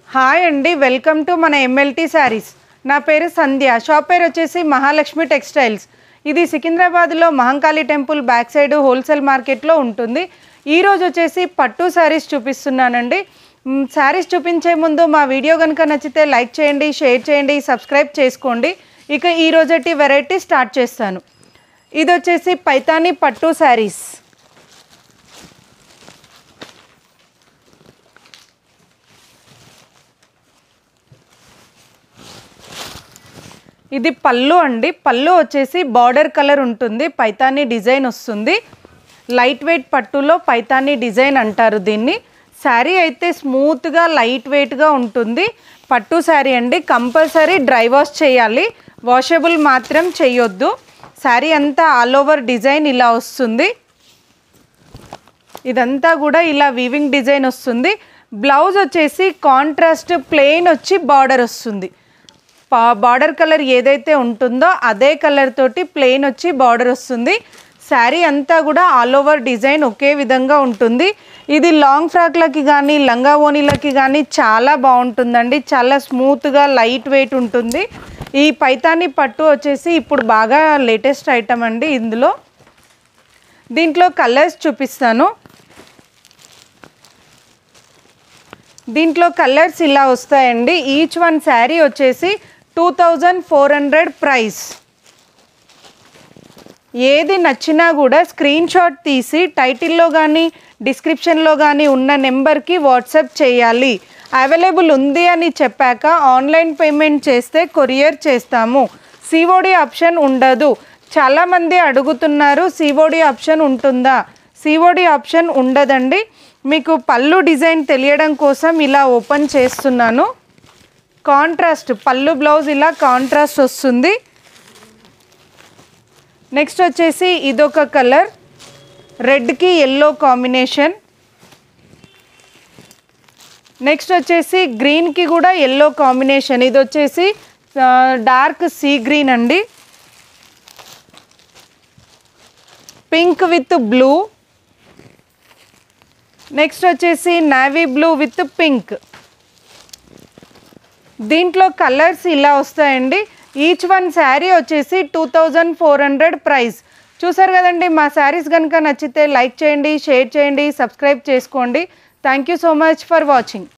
hi అండి welcome to మన MLT sarees నా పేరు సంధ్య షాప్ పేరు వచ్చేసి మహాలక్ష్మి టెక్స్టైల్స్ ఇది సికింద్రాబాద్లో Mahankali temple back side wholesale మార్కెట్లో ఉంటుంది ఈ రోజు వచ్చేసి పట్టు శారీస్ చూపిస్తున్నానండి మ్, శారీస్ చూపించే ముందు మా వీడియో కనుక నచ్చితే లైక్ చేయండి షేర్ చేయండి సబ్స్క్రైబ్ చేసుకోండి ఇక ఈ రోజటి వెరైటీ స్టార్ట్ చేస్తాను ఇది వచ్చేసి పైతానీ పట్టు శారీస్ ఇది పళ్ళు అండి పళ్ళు వచ్చేసి బార్డర్ కలర్ ఉంటుంది పైతానీ డిజైన్ వస్తుంది లైట్ వెయిట్ పట్టులో పైతానీ డిజైన్ అంటారు దీన్ని శారీ అయితే స్మూత్గా లైట్ వెయిట్గా ఉంటుంది పట్టు శారీ అండి కంపల్సరీ డ్రై వాష్ చేయాలి వాషబుల్ మాత్రం చేయొద్దు శారీ అంతా ఆల్ ఓవర్ డిజైన్ ఇలా వస్తుంది ఇదంతా కూడా ఇలా వీవింగ్ డిజైన్ వస్తుంది బ్లౌజ్ వచ్చేసి కాంట్రాస్ట్ ప్లెయిన్ వచ్చి బార్డర్ వస్తుంది బార్డర్ కలర్ ఏదైతే ఉంటుందో అదే కలర్ తోటి ప్లెయిన్ వచ్చి బార్డర్ వస్తుంది శారీ అంతా కూడా ఆల్ ఓవర్ డిజైన్ ఒకే విధంగా ఉంటుంది ఇది లాంగ్ ఫ్రాక్లకి కానీ లంగా ఓనీలకి కానీ చాలా బాగుంటుందండి చాలా స్మూత్గా లైట్ వెయిట్ ఉంటుంది ఈ పైతాని పట్టు వచ్చేసి ఇప్పుడు బాగా లేటెస్ట్ ఐటమ్ అండి ఇందులో దీంట్లో కలర్స్ చూపిస్తాను దీంట్లో కలర్స్ ఇలా వస్తాయండి ఈచ్ వన్ శారీ వచ్చేసి two thousand four hundred price ఏది నచ్చినా కూడా స్క్రీన్ షాట్ తీసి టైటిల్లో కానీ డిస్క్రిప్షన్లో కానీ ఉన్న నెంబర్కి వాట్సాప్ చేయాలి అవైలబుల్ ఉంది అని చెప్పాక ఆన్లైన్ పేమెంట్ చేస్తే కొరియర్ చేస్తాము సిఓడి ఆప్షన్ ఉండదు చాలామంది అడుగుతున్నారు సిఓడి ఆప్షన్ ఉంటుందా సిఓడి ఆప్షన్ ఉండదండి మీకు పళ్ళు డిజైన్ తెలియడం కోసం ఇలా ఓపెన్ చేస్తున్నాను కాంట్రాస్ట్ పళ్ళు బ్లౌజ్ ఇలా కాంట్రాస్ట్ వస్తుంది నెక్స్ట్ వచ్చేసి ఇదొక కలర్ రెడ్కి ఎల్లో కాంబినేషన్ నెక్స్ట్ వచ్చేసి గ్రీన్కి కూడా ఎల్లో కాంబినేషన్ ఇది వచ్చేసి ఆ, డార్క్ సీ గ్రీన్ అండి పింక్ విత్ బ్లూ నెక్స్ట్ వచ్చేసి నావీ బ్లూ విత్ పింక్ దీంట్లో కలర్స్ ఇలా వస్తాయండి ఈచ్ వన్ శారీ వచ్చేసి two thousand four hundred price చూసారు కదండి మా శారీస్ కనుక నచ్చితే లైక్ చేయండి షేర్ చేయండి సబ్స్క్రైబ్ చేసుకోండి thank you so much for watching